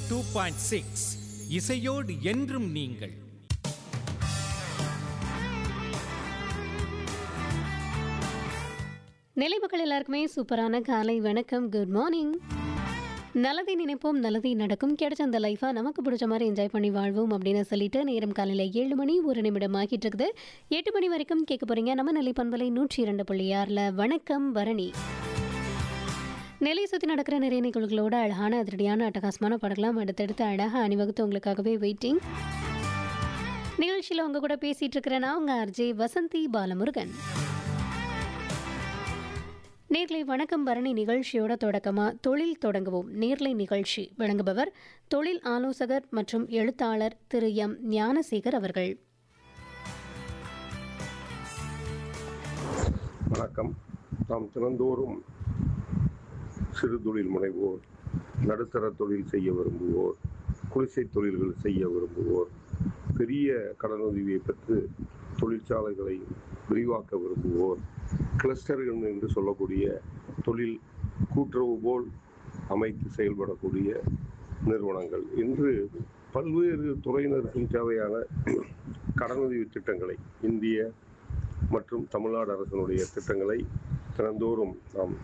two point six இசையோடு என்றும் நீங்கள் நெல்லை மக்கள் எல்லாருக்குமே சூப்பரான காலை வணக்கம் குட் மார்னிங் நல்லதை நினைப்போம் நல்லதை நடக்கும் கிடைச்ச அந்த லைஃபை நமக்கு பிடிச்ச மாதிரி என்ஜாய் பண்ணி வாழ்வோம் அப்படின்னு சொல்லிட்டு நேரம் காலையில் ஏழு மணி ஒரு நிமிடம் ஆகிட்டு இருக்குது எட்டு மணி வரைக்கும் கேட்க போறீங்க நம்ம நெல்லை பண்பலை நூற்றி இரண்டு புள்ளி ஆறில் வணக்கம் பரணி நெல்லை சுற்றி நடக்கிற நிறைய நிகழ்வுகளோட அழகான அதிரடியான அட்டகாசமான படங்களாம் அடுத்தடுத்து அழகாக அணிவகுத்து உங்களுக்காகவே வெயிட்டிங் நிகழ்ச்சியில் உங்க கூட பேசிட்டு இருக்கிறேன் நான் உங்க ஆர்ஜே வசந்தி பாலமுருகன் நேர்லை வணக்கம் பரணி நிகழ்ச்சியோட தொடக்கமா தொழில் தொடங்குவோம் நேர்லை நிகழ்ச்சி வழங்குபவர் தொழில் ஆலோசகர் மற்றும் எழுத்தாளர் திரு எம் ஞானசேகர் அவர்கள் வணக்கம் நாம் தினந்தோறும் சிறு தொழில் முனைவோர் நடுத்தர தொழில் செய்ய விரும்புவோர் குடிசை தொழில்கள் செய்ய விரும்புவோர் பெரிய கடனுதவியை பெற்று தொழிற்சாலைகளை விரிவாக்க விரும்புவோர் கிளஸ்டர்கள் என்று சொல்லக்கூடிய தொழில் கூட்டுறவு போல் அமைத்து செயல்படக்கூடிய நிறுவனங்கள் இன்று பல்வேறு துறையினருக்கும் தேவையான கடனுதவி திட்டங்களை இந்திய மற்றும் தமிழ்நாடு அரசினுடைய திட்டங்களை தினந்தோறும் நாம்